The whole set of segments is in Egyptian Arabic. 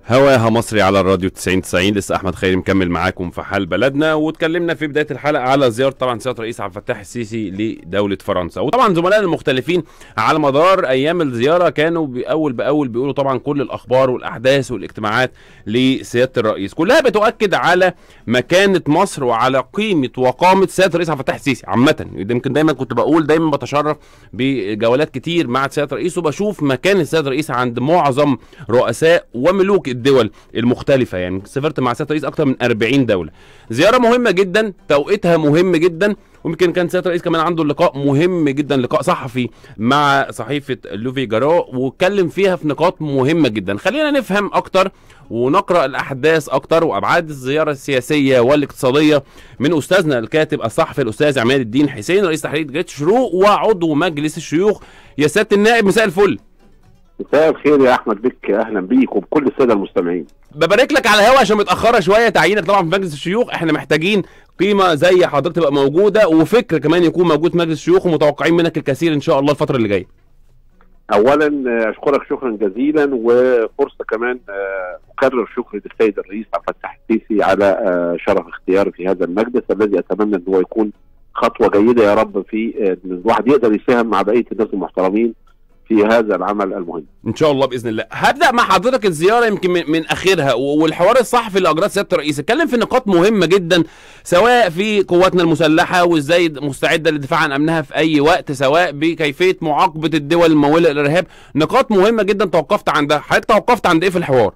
هواها مصري على الراديو 90 90 لسه احمد خيري مكمل معاكم في حال بلدنا واتكلمنا في بدايه الحلقه على زياره طبعا سياده الرئيس عبد الفتاح السيسي لدوله فرنسا وطبعا زملائنا المختلفين على مدار ايام الزياره كانوا باول باول بيقولوا طبعا كل الاخبار والاحداث والاجتماعات لسياده الرئيس كلها بتؤكد على مكانه مصر وعلى قيمه وقامه سياده الرئيس عبد الفتاح السيسي عامه يمكن دايما كنت بقول دايما بتشرف بجولات كتير مع سياده الرئيس وبشوف مكان سياده الرئيس عند معظم رؤساء وملوك الدول المختلفه يعني سافرت مع سياده الرئيس اكتر من 40 دوله زياره مهمه جدا توقيتها مهم جدا ويمكن كان سياده الرئيس كمان عنده لقاء مهم جدا لقاء صحفي مع صحيفه لوفي جارو واتكلم فيها في نقاط مهمه جدا خلينا نفهم اكتر ونقرا الاحداث اكتر وابعاد الزياره السياسيه والاقتصاديه من استاذنا الكاتب الصحفي الاستاذ عماد الدين حسين رئيس تحرير جريده شروق وعضو مجلس الشيوخ يا سياده النائب مساء الفل مساء الخير يا احمد بك اهلا بيك وبكل الساده المستمعين ببارك لك على الهوا عشان متاخره شويه تعيينك طبعا في مجلس الشيوخ احنا محتاجين قيمه زي حضرتك تبقى موجوده وفكر كمان يكون موجود في مجلس الشيوخ ومتوقعين منك الكثير ان شاء الله الفتره اللي جايه اولا اشكرك شكرا جزيلا وفرصه كمان اكرر شكري للسيد الرئيس عبد الفتاح السيسي على شرف اختياري في هذا المجلس الذي اتمنى ان هو يكون خطوه جيده يا رب في ان الواحد يقدر يساهم مع بقيه الناس المحترمين في هذا العمل المهم ان شاء الله باذن الله هبدا مع حضرتك الزياره يمكن من, من اخرها والحوار الصحفي اللي اجراه سياده الرئيس اتكلم في نقاط مهمه جدا سواء في قواتنا المسلحه وازاي مستعده للدفاع عن امنها في اي وقت سواء بكيفيه معاقبه الدول المموله للارهاب نقاط مهمه جدا توقفت عندها حضرتك توقفت عند ايه في الحوار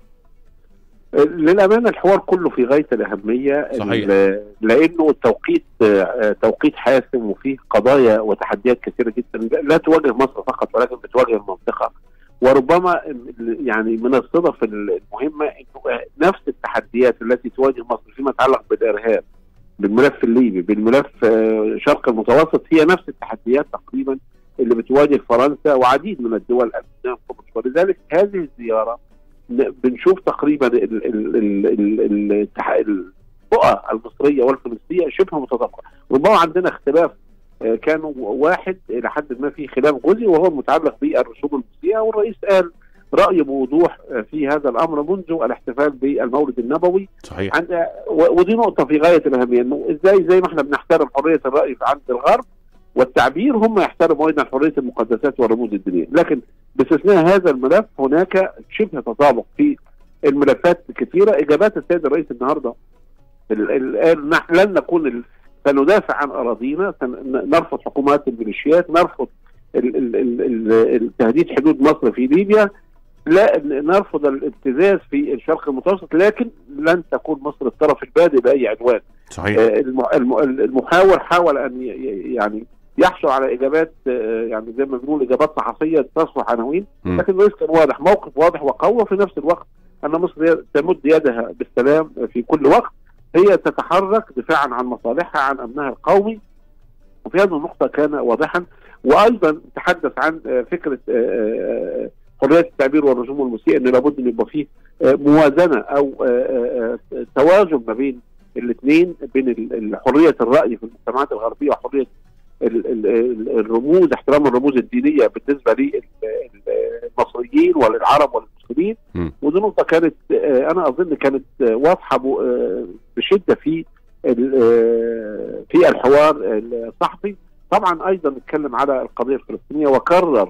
للامانه الحوار كله في غايه الاهميه صحيح. لانه التوقيت توقيت حاسم وفيه قضايا وتحديات كثيره جدا لا تواجه مصر فقط ولكن بتواجه المنطقه وربما يعني من الصدف المهمه انه نفس التحديات التي تواجه مصر فيما يتعلق بالارهاب بالملف الليبي بالملف شرق المتوسط هي نفس التحديات تقريبا اللي بتواجه فرنسا وعديد من الدول الكبرى ولذلك هذه الزياره بنشوف تقريبا الرؤى المصريه والفلسطينيه شبه متطابقه ربما عندنا اختلاف كانوا واحد الى حد ما في خلاف جزئي وهو المتعلق بالرسوم المسيئه والرئيس قال رايه بوضوح في هذا الامر منذ الاحتفال بالمولد النبوي صحيح عند ودي نقطه في غايه الاهميه انه ازاي زي ما احنا بنحترم حريه الراي عند الغرب والتعبير هم يحترموا ايضا حريه المقدسات والرموز الدينيه، لكن باستثناء هذا الملف هناك شبه تطابق في الملفات الكثيره، اجابات السيد الرئيس النهارده قال نحن لن نكون سندافع عن اراضينا، نرفض حكومات الميليشيات، نرفض تهديد حدود مصر في ليبيا، لا نرفض الابتزاز في الشرق المتوسط لكن لن تكون مصر الطرف البادئ باي عدوان. صحيح المحاور حاول ان يعني يحصل على اجابات يعني زي ما بنقول اجابات صحفيه تصلح عناوين لكن الرئيس كان واضح موقف واضح وقوي وفي نفس الوقت ان مصر تمد يدها بالسلام في كل وقت هي تتحرك دفاعا عن مصالحها عن امنها القومي وفي هذه النقطه كان واضحا وايضا تحدث عن فكره حريه التعبير والرسوم المسيئه ان لابد ان يبقى فيه موازنه او توازن ما بين الاثنين بين حريه الراي في المجتمعات الغربيه وحريه الرموز احترام الرموز الدينيه بالنسبه للمصريين وللعرب والمسلمين ودي نقطه كانت انا اظن كانت واضحه بشده في في الحوار الصحفي طبعا ايضا اتكلم على القضيه الفلسطينيه وكرر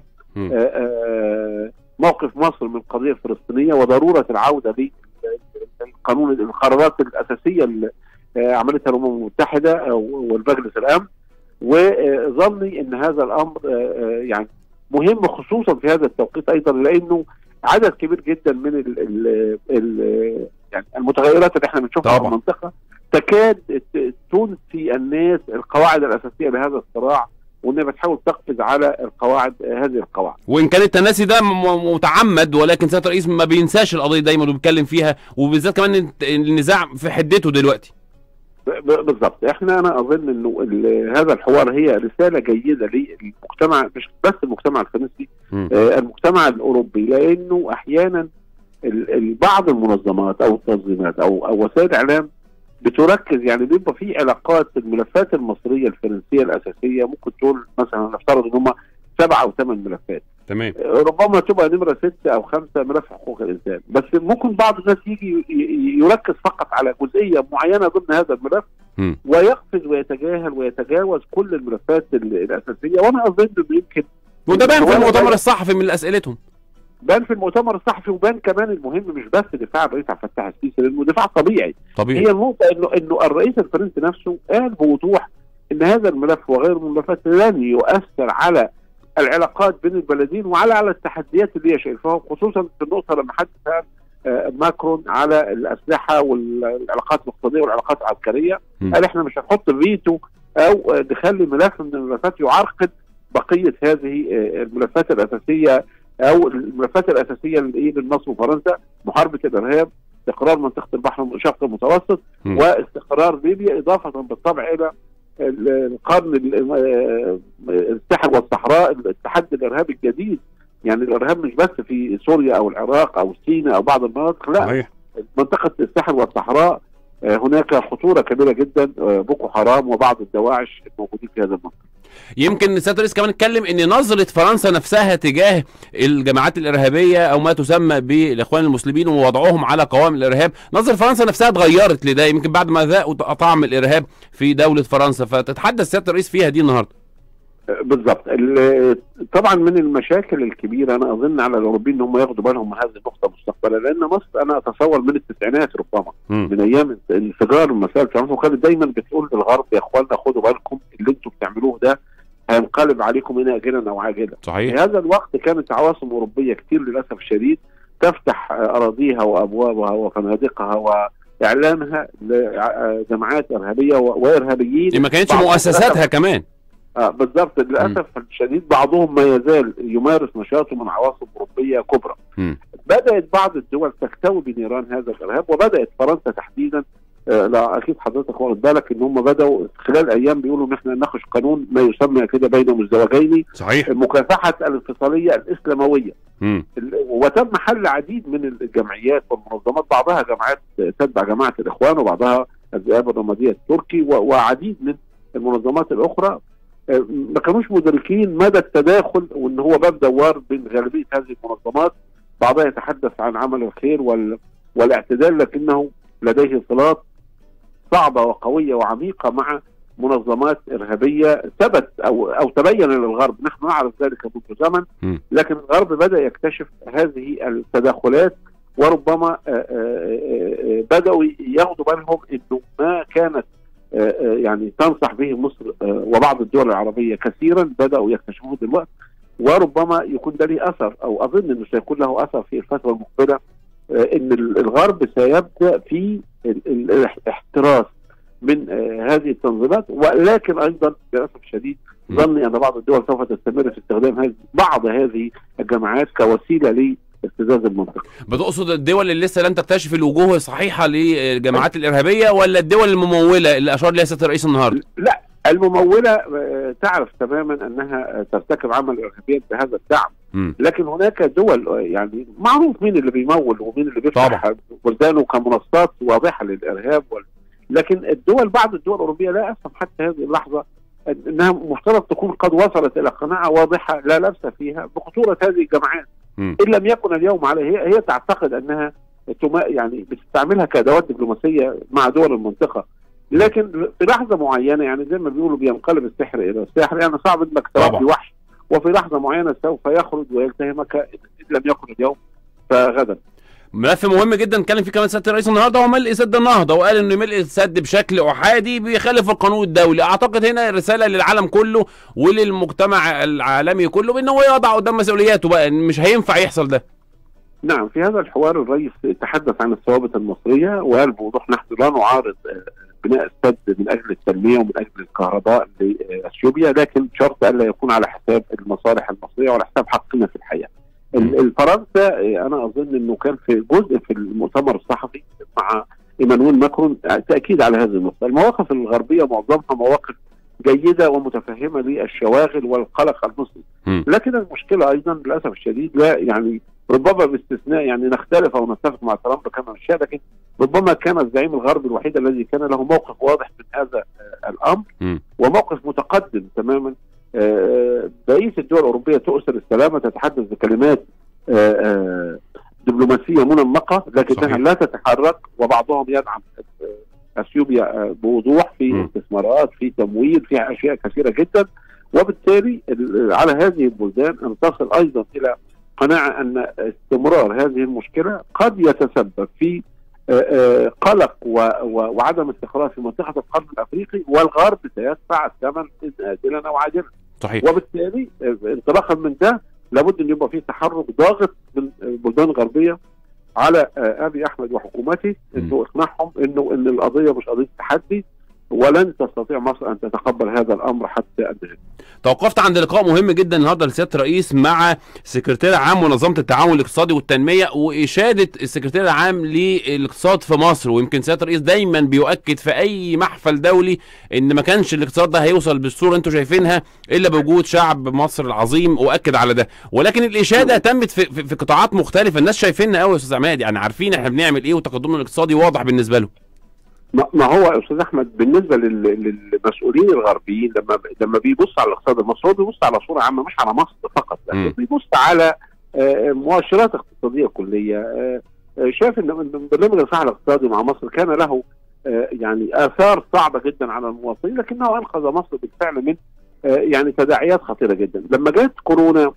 موقف مصر من القضيه الفلسطينيه وضروره العوده للقانون القرارات الاساسيه اللي عملتها الامم المتحده والمجلس الامن وظني ان هذا الامر يعني مهم خصوصا في هذا التوقيت ايضا لانه عدد كبير جدا من ال ال ال يعني المتغيرات اللي احنا بنشوفها في المنطقه تكاد تنسي الناس القواعد الاساسيه لهذا الصراع وانها بتحاول تقفز على القواعد هذه القواعد وان كان التناسي ده متعمد ولكن سياده الرئيس ما بينساش القضيه دايما وبيتكلم فيها وبالذات كمان النزاع في حدته دلوقتي بالضبط احنا انا اظن انه هذا الحوار هي رساله جيده للمجتمع مش بس المجتمع الفرنسي آه المجتمع الاوروبي لانه احيانا بعض المنظمات او التنظيمات او او وسائل الاعلام بتركز يعني بيبقى في علاقات الملفات المصريه الفرنسيه الاساسيه ممكن تقول مثلا نفترض ان هم سبع او ثمان ملفات تمام ربما تبقى نمره سته او خمسه ملف حقوق الانسان بس ممكن بعض الناس يجي ي- ي- يركز فقط على جزئيه معينه ضمن هذا الملف مم. ويقفز ويتجاهل ويتجاوز كل الملفات ال- الاساسيه وانا اظن انه يمكن وده بان في ولا- المؤتمر الصحفي من اسئلتهم بان في المؤتمر الصحفي وبان كمان المهم مش بس دفاع الرئيس عبد الفتاح السيسي لانه دفاع طبيعي طبيعي هي النقطه انه انه الرئيس الفرنسي نفسه قال بوضوح ان هذا الملف وغيره من الملفات لن يؤثر على العلاقات بين البلدين وعلى على التحديات اللي هي شايفاها خصوصا في النقطه لما حد سال آه، ماكرون على الاسلحه والعلاقات الاقتصاديه والعلاقات العسكريه م. قال احنا مش هنحط فيتو او آه، نخلي ملف من الملفات يعرقل بقيه هذه آه، الملفات الاساسيه او الملفات الاساسيه لإيه؟ لمصر وفرنسا محاربه الارهاب استقرار منطقه البحر الشرق المتوسط م. واستقرار ليبيا اضافه بالطبع الى ال- القرن ال- آه، الساحل والصحراء التحدي الارهابي الجديد يعني الارهاب مش بس في سوريا او العراق او سيناء او بعض المناطق لا صحيح منطقه الساحل والصحراء آه، هناك خطوره كبيره جدا آه، بوكو حرام وبعض الدواعش الموجودين في هذا المنطقه يمكن سياده الرئيس كمان اتكلم ان نظره فرنسا نفسها تجاه الجماعات الارهابيه او ما تسمى بالاخوان المسلمين ووضعهم على قوائم الارهاب نظره فرنسا نفسها اتغيرت لده يمكن بعد ما ذاقوا طعم الارهاب في دوله فرنسا فتتحدث سياده الرئيس فيها دي النهارده آه، بالضبط ال- طبعا من المشاكل الكبيره انا اظن على الاوروبيين ان هم ياخدوا بالهم من هذه النقطه مستقبلا لان مصر انا اتصور من التسعينات ربما مم. من ايام انفجار مسائل فرنسا وكانت دايما بتقول للغرب يا اخوانا خدوا بالكم اللي انتم بتعملوه ده هينقلب عليكم هنا اجلا او عاجلا في صحيح هذا الوقت كانت عواصم اوروبيه كتير للاسف الشديد تفتح آه، اراضيها وابوابها وفنادقها واعلانها لجماعات ارهابيه و- وارهابيين ما كانتش بعض- مؤسساتها كمان آه بالضبط للاسف الشديد بعضهم ما يزال يمارس نشاطه من عواصم اوروبيه كبرى. مم. بدات بعض الدول تكتوي بنيران هذا الارهاب وبدات فرنسا تحديدا آه لا اكيد حضرتك واخد بالك ان هم بداوا خلال ايام بيقولوا ان احنا نناقش قانون ما يسمى كده بين مزدوجين صحيح مكافحه الانفصاليه الاسلامويه مم. ال- وتم حل عديد من الجمعيات والمنظمات بعضها جماعات تتبع جماعه الاخوان وبعضها الذئاب الرماديه التركي و- وعديد من المنظمات الاخرى آه، ما كانوش مدركين مدى التداخل وان هو باب دوار بين غالبيه هذه المنظمات بعضها يتحدث عن عمل الخير وال والاعتدال لكنه لديه صلات صعبه وقويه وعميقه مع منظمات ارهابيه ثبت او او تبين للغرب نحن نعرف ذلك منذ زمن مم. لكن الغرب بدا يكتشف هذه التداخلات وربما آه، آه، آه، بداوا ياخدوا بالهم انه ما كانت آه، آه، يعني تنصح به مصر آه، وبعض الدول العربيه كثيرا بداوا يكتشفوه دلوقتي وربما يكون ده له اثر او اظن انه سيكون له اثر في الفتره المقبله آه، ان الغرب سيبدا في ال- ال- الاحتراس من آه، هذه التنظيمات ولكن ايضا للاسف الشديد م. ظني ان بعض الدول سوف تستمر في استخدام هذه بعض هذه الجماعات كوسيله لاستزاز المنطقه. بتقصد الدول اللي لسه لم تكتشف الوجوه الصحيحه للجماعات الارهابيه ولا الدول المموله اللي اشار ليها سياده الرئيس النهارده لا المموله آه، تعرف تماما انها آه، ترتكب عمل ارهابيا بهذا الدعم مم. لكن هناك دول آه، يعني معروف مين اللي بيمول ومين اللي بيفتح طبعا. بلدانه كمنصات واضحه للارهاب وال... لكن الدول بعض الدول الاوروبيه لا افهم حتى هذه اللحظه أن- انها مفترض تكون قد وصلت الى قناعه واضحه لا لبس فيها بخطوره هذه الجماعات مم. ان لم يكن اليوم عليه هي, هي تعتقد انها تما يعني بتستعملها كادوات دبلوماسيه مع دول المنطقه لكن في لحظه معينه يعني زي ما بيقولوا بينقلب السحر الى السحر يعني صعب انك طبعا. تربي وحش وفي لحظه معينه سوف يخرج ويلتهمك ان لم يكن اليوم فغدا ملف مهم جدا اتكلم فيه كمان سياده الرئيس النهارده هو ملء سد النهضه وقال ان ملء السد بشكل احادي بيخالف القانون الدولي اعتقد هنا رساله للعالم كله وللمجتمع العالمي كله بان هو يضع قدام مسؤولياته بقى إن مش هينفع يحصل ده نعم في هذا الحوار الرئيس تحدث عن الثوابت المصريه وقال بوضوح نحن لا نعارض آه، بناء السد من اجل التنميه ومن اجل الكهرباء لاثيوبيا لكن شرط الا يكون على حساب المصالح المصريه وعلى حساب حقنا في الحياه. ال- الفرنسا آه، انا اظن انه كان في جزء في المؤتمر الصحفي مع ايمانويل ماكرون آه، تاكيد على هذه النقطه، المواقف الغربيه معظمها مواقف جيده ومتفهمه للشواغل والقلق المصري، مم. لكن المشكله ايضا للاسف الشديد لا يعني ربما باستثناء يعني نختلف او نتفق مع ترامب كما نشاء لكن ربما كان الزعيم الغربي الوحيد الذي كان له موقف واضح من هذا آه، الامر مم. وموقف متقدم تماما آه، بقيه الدول الاوروبيه تؤثر السلامه تتحدث بكلمات آه، آه، دبلوماسيه منمقه لكنها صحيح. لا تتحرك وبعضهم يدعم آه، اثيوبيا آه، بوضوح في م. استثمارات في تمويل في اشياء كثيره جدا وبالتالي ال- على هذه البلدان ان تصل ايضا الى قناعه ان استمرار هذه المشكله قد يتسبب في آه، آه، قلق و- و- وعدم استقرار في منطقه القرن الافريقي والغرب سيدفع الثمن اجلا او عاجلا صحيح وبالتالي آه، انطلاقا من ده لابد ان يبقى في تحرك ضاغط من البلدان الغربيه على آه، ابي احمد وحكومته انه اقناعهم انه ان القضيه مش قضيه تحدي ولن تستطيع مصر ان تتقبل هذا الامر حتى النهايه. توقفت عند لقاء مهم جدا النهارده لسياده الرئيس مع سكرتير عام منظمه التعاون الاقتصادي والتنميه واشاده السكرتير العام للاقتصاد في مصر ويمكن سياده الرئيس دايما بيؤكد في اي محفل دولي ان ما كانش الاقتصاد ده هيوصل بالصوره اللي انتم شايفينها الا بوجود شعب مصر العظيم واكد على ده ولكن الاشاده تمت في, في, في قطاعات مختلفه الناس شايفيننا قوي يا استاذ عماد يعني عارفين احنا بنعمل ايه وتقدمنا الاقتصادي واضح بالنسبه له ما ما هو يا استاذ احمد بالنسبه لل- للمسؤولين الغربيين لما لما بيبص على الاقتصاد المصري هو بيبص على صوره عامه مش على مصر فقط مم. لكن بيبص على آه، مؤشرات اقتصاديه كليه آه، آه، شايف ان إن برنامج الاصلاح الاقتصادي مع مصر كان له آه، يعني اثار صعبه جدا على المواطنين لكنه انقذ مصر بالفعل من آه، يعني تداعيات خطيره جدا لما جت كورونا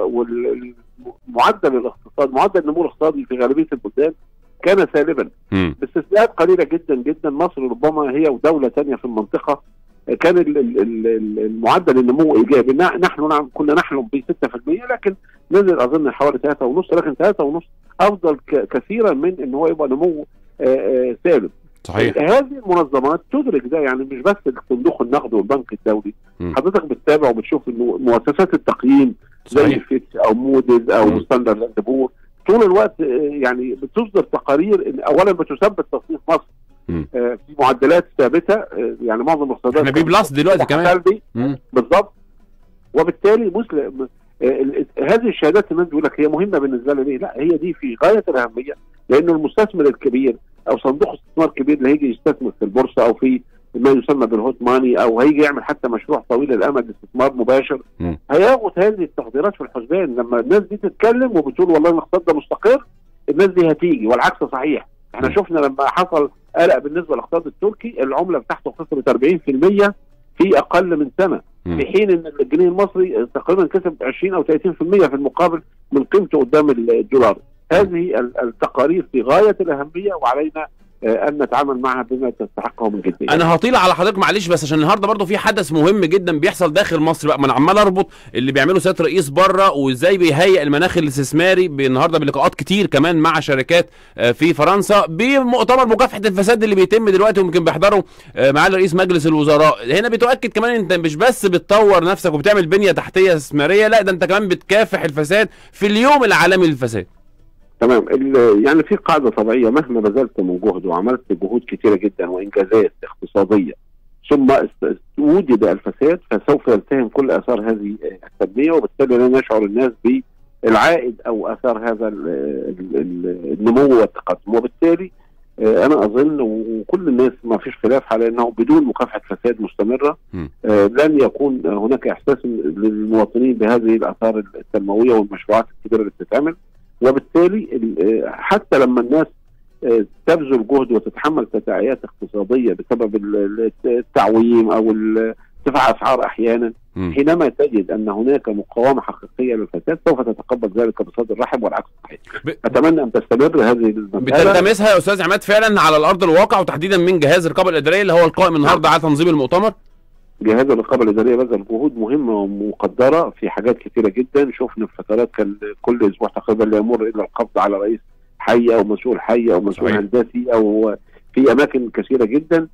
ومعدل الاقتصاد معدل النمو الاقتصادي في غالبيه البلدان كان سالبا مم. باستثناءات قليله جدا جدا مصر ربما هي ودوله ثانيه في المنطقه كان ال- ال- ال- المعدل النمو ايجابي ن- نحن نعم كنا نحلم ب 6% لكن نزل اظن حوالي 3.5 لكن 3.5 افضل ك- كثيرا من ان هو يبقى نمو آه، آه، سالب صحيح هذه المنظمات تدرك ده يعني مش بس صندوق النقد والبنك الدولي مم. حضرتك بتتابع وبتشوف انه مؤسسات التقييم زي صحيح فيتش او موديز او مم. ستاندرد اند بور طول الوقت آه، يعني بتصدر تقارير إن اولا بتثبت تصنيف مصر مم. آه، في معدلات ثابته آه، يعني معظم الاقتصادات احنا بي بلس دلوقتي كمان سلبي مم. بالضبط وبالتالي مسلم آه، ال- هذه الشهادات الناس بيقول لك هي مهمه بالنسبه لي ليه؟ لا هي دي في غايه الاهميه لانه المستثمر الكبير او صندوق استثمار كبير اللي هيجي يستثمر في البورصه او في ما يسمى بالهوت ماني او هيجي يعمل حتى مشروع طويل الامد استثمار مباشر مم. هياخد هذه التقديرات في الحسبان لما الناس دي تتكلم وبتقول والله الاقتصاد ده مستقر الناس دي هتيجي والعكس صحيح احنا مم. شفنا لما حصل قلق بالنسبه للاقتصاد التركي العمله بتاعته خسرت 40% في اقل من سنه مم. في حين ان الجنيه المصري تقريبا كسب 20 او 30% في المقابل من قيمته قدام الدولار هذه ال- التقارير في غايه الاهميه وعلينا آه، ان نتعامل معها بما تستحقه من جديه انا هطيل على حضرتك معلش بس عشان النهارده برضو في حدث مهم جدا بيحصل داخل مصر بقى ما انا عمال اربط اللي بيعمله سياده الرئيس بره وازاي بيهيئ المناخ الاستثماري النهارده بلقاءات كتير كمان مع شركات آه، في فرنسا بمؤتمر مكافحه الفساد اللي بيتم دلوقتي ويمكن بيحضره آه، معالي رئيس مجلس الوزراء هنا بتؤكد كمان انت مش بس بتطور نفسك وبتعمل بنيه تحتيه استثماريه لا ده انت كمان بتكافح الفساد في اليوم العالمي للفساد تمام ال- يعني في قاعده طبيعيه مهما بذلت من جهد وعملت جهود كثيره جدا وانجازات اقتصاديه ثم است- وجد الفساد فسوف يلتهم كل اثار هذه التنميه وبالتالي لا نشعر الناس بالعائد او اثار هذا ال- ال- ال- النمو والتقدم وبالتالي آه، انا اظن وكل الناس ما فيش خلاف على انه بدون مكافحه فساد مستمره م. آه، لن يكون هناك احساس للمواطنين بهذه الاثار التنمويه والمشروعات الكبيره اللي بتتعمل وبالتالي ال- آه، حتى لما الناس آه، تبذل جهد وتتحمل تداعيات اقتصاديه بسبب ال- ال- التعويم او ال- ارتفاع اسعار احيانا مم. حينما تجد ان هناك مقاومه حقيقيه للفساد سوف تتقبل ذلك بصدر رحب والعكس صحيح. ب- اتمنى ان تستمر هذه المساله بتلتمسها يا استاذ عماد فعلا على الارض الواقع وتحديدا من جهاز الرقابه الاداريه اللي هو القائم النهارده على تنظيم المؤتمر جهاز الرقابه الاداريه بذل جهود مهمه ومقدره في حاجات كثيره جدا شفنا في فترات كان كل اسبوع تقريبا لا يمر الا القبض على رئيس حي او مسؤول حي او مسؤول صحيح. هندسي او في اماكن كثيره جدا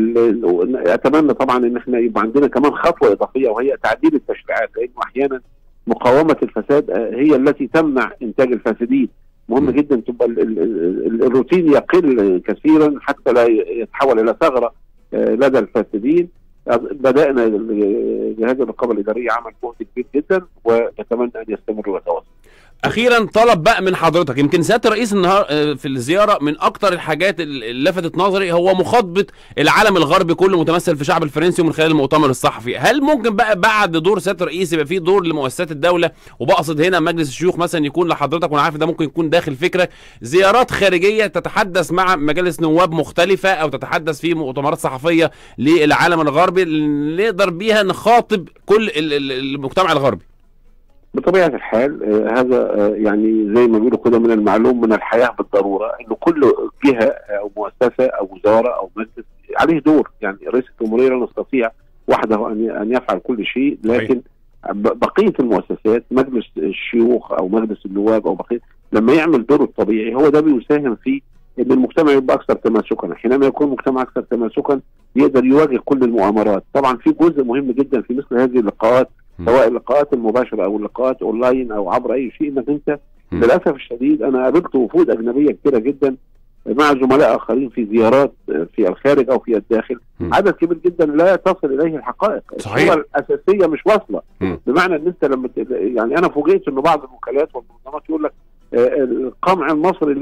ال- اتمنى طبعا ان احنا يبقى عندنا كمان خطوه اضافيه وهي تعديل التشريعات لانه احيانا مقاومه الفساد آه، هي التي تمنع انتاج الفاسدين مهم م. جدا تبقى ال- ال- ال- الروتين يقل كثيرا حتى لا يتحول الى ثغره آه، لدى الفاسدين بدانا جهاز الرقابه الاداريه عمل جهد كبير جدا ونتمنى ان يستمر ويتواصل اخيرا طلب بقى من حضرتك يمكن سياده الرئيس النهار آه، في الزياره من اكتر الحاجات اللي لفتت نظري هو مخاطبه العالم الغربي كله متمثل في الشعب الفرنسي ومن خلال المؤتمر الصحفي هل ممكن بقى بعد دور سياده الرئيس يبقى في دور لمؤسسات الدوله وبقصد هنا مجلس الشيوخ مثلا يكون لحضرتك وانا عارف ده ممكن يكون داخل فكرك زيارات خارجيه تتحدث مع مجالس نواب مختلفه او تتحدث في مؤتمرات صحفيه للعالم الغربي اللي نقدر بيها نخاطب كل ال- ال- المجتمع الغربي بطبيعه الحال آه، هذا آه، يعني زي ما بيقولوا كده من المعلوم من الحياه بالضروره انه كل جهه او مؤسسه او وزاره او مجلس عليه دور يعني رئيس الجمهوريه لا يستطيع وحده ان ان يفعل كل شيء لكن ب- بقيه المؤسسات مجلس الشيوخ او مجلس النواب او بقيه لما يعمل دوره الطبيعي هو ده بيساهم في ان المجتمع يبقى اكثر تماسكا حينما يكون المجتمع اكثر تماسكا يقدر يواجه كل المؤامرات طبعا في جزء مهم جدا في مثل هذه اللقاءات م. سواء اللقاءات المباشره او اللقاءات اونلاين او عبر اي شيء انك انت م. للاسف الشديد انا قابلت وفود اجنبيه كثيره جدا مع زملاء اخرين في زيارات في الخارج او في الداخل م. عدد كبير جدا لا تصل اليه الحقائق صحيح. الصورة الاساسيه مش واصله م. بمعنى ان انت لما ت- يعني انا فوجئت انه بعض الوكالات والمنظمات يقول لك آه، القمع المصري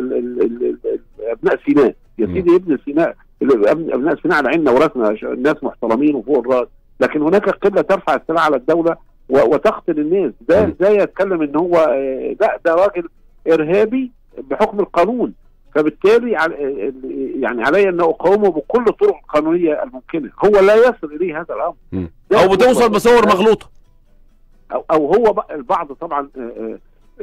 لابناء سيناء يا م. سيدي ابن سيناء ال- ابناء سيناء على عيننا وراسنا ش- ناس محترمين وفوق الراس لكن هناك قله ترفع السلاح على الدوله و- وتقتل الناس ده م. ازاي يتكلم ان هو آه، لا ده راجل ارهابي بحكم القانون فبالتالي عل- آه، يعني علي ان اقاومه بكل الطرق القانونيه الممكنه هو لا يصل اليه هذا الامر م. ده او بتوصل بصور مغلوطه او او هو بقى البعض طبعا آه، آه،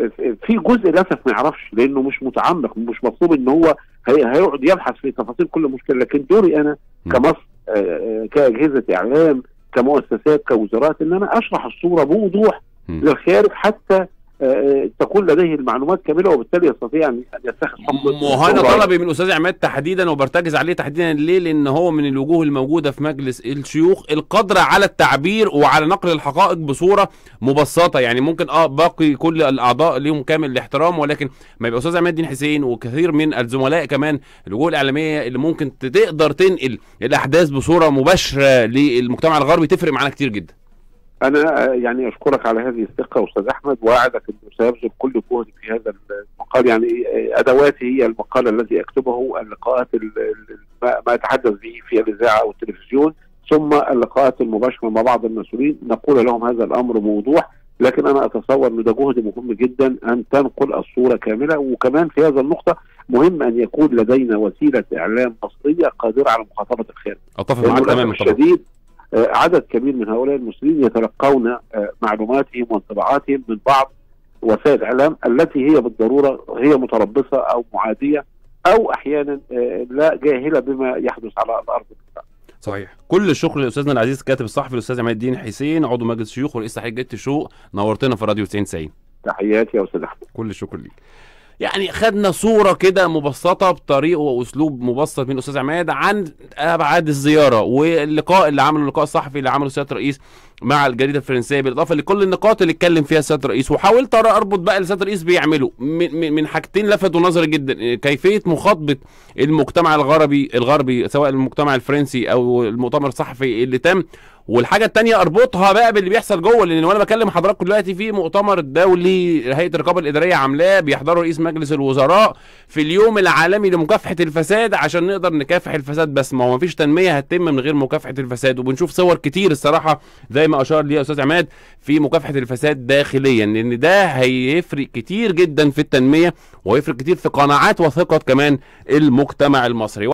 في جزء للاسف ما يعرفش لانه مش متعمق مش مطلوب ان هو هي- هيقعد يبحث في تفاصيل كل مشكله لكن دوري انا م. كمصر آه، آه، كاجهزه اعلام كمؤسسات كوزارات ان انا اشرح الصوره بوضوح م. للخارج حتى آه، آه، تكون لديه المعلومات كامله وبالتالي يستطيع ان أن يتخذ حكم وهنا حكم رأي. طلبي من استاذ عماد تحديدا وبرتكز عليه تحديدا ليه لان هو من الوجوه الموجوده في مجلس الشيوخ القادره على التعبير وعلى نقل الحقائق بصوره مبسطه يعني ممكن اه باقي كل الاعضاء ليهم كامل الاحترام ولكن ما يبقى استاذ عماد الدين حسين وكثير من الزملاء كمان الوجوه الاعلاميه اللي ممكن تقدر تنقل الاحداث بصوره مباشره للمجتمع الغربي تفرق معانا كتير جدا انا آه، يعني اشكرك على هذه الثقه استاذ احمد واعدك انه سيبذل كل جهد في هذا المقال يعني آه، ادواتي هي المقال الذي اكتبه اللقاءات ال- ال- ما ما اتحدث به في الاذاعه او التلفزيون ثم اللقاءات المباشره مع بعض المسؤولين نقول لهم هذا الامر بوضوح لكن انا اتصور ان ده جهد مهم جدا ان تنقل الصوره كامله وكمان في هذا النقطه مهم ان يكون لدينا وسيله اعلام مصريه قادره على مخاطبه الخارج اتفق معاك للأسف تماما طبعا الشديد آه، عدد كبير من هؤلاء المسلمين يتلقون آه، معلوماتهم وانطباعاتهم من بعض وسائل الاعلام التي هي بالضروره هي متربصه او معاديه او احيانا آه، لا جاهله بما يحدث على الارض صحيح كل الشكر لاستاذنا العزيز الكاتب الصحفي الاستاذ عماد الدين حسين عضو مجلس الشيوخ ورئيس تحرير جريده الشروق نورتنا في راديو 90 90 تحياتي يا استاذ احمد كل الشكر ليك يعني خدنا صورة كده مبسطة بطريقة وأسلوب مبسط من أستاذ عماد عن أبعاد الزيارة واللقاء اللي عمله اللقاء الصحفي اللي عمله سيادة الرئيس مع الجريدة الفرنسية بالإضافة لكل النقاط اللي اتكلم فيها سيادة الرئيس وحاولت أرى أربط بقى اللي سيادة الرئيس بيعمله من, من- من حاجتين لفتوا نظري جدا كيفية مخاطبة المجتمع الغربي الغربي سواء المجتمع الفرنسي أو المؤتمر الصحفي اللي تم والحاجه التانية اربطها بقى باللي بيحصل جوه لان وانا بكلم حضراتكم دلوقتي في مؤتمر دولي هيئه الرقابه الاداريه عاملاه بيحضره رئيس مجلس الوزراء في اليوم العالمي لمكافحه الفساد عشان نقدر نكافح الفساد بس ما هو مفيش تنميه هتتم من غير مكافحه الفساد وبنشوف صور كتير الصراحه زي ما اشار ليها استاذ عماد في مكافحه الفساد داخليا لان ده هيفرق كتير جدا في التنميه وهيفرق كتير في قناعات وثقه كمان المجتمع المصري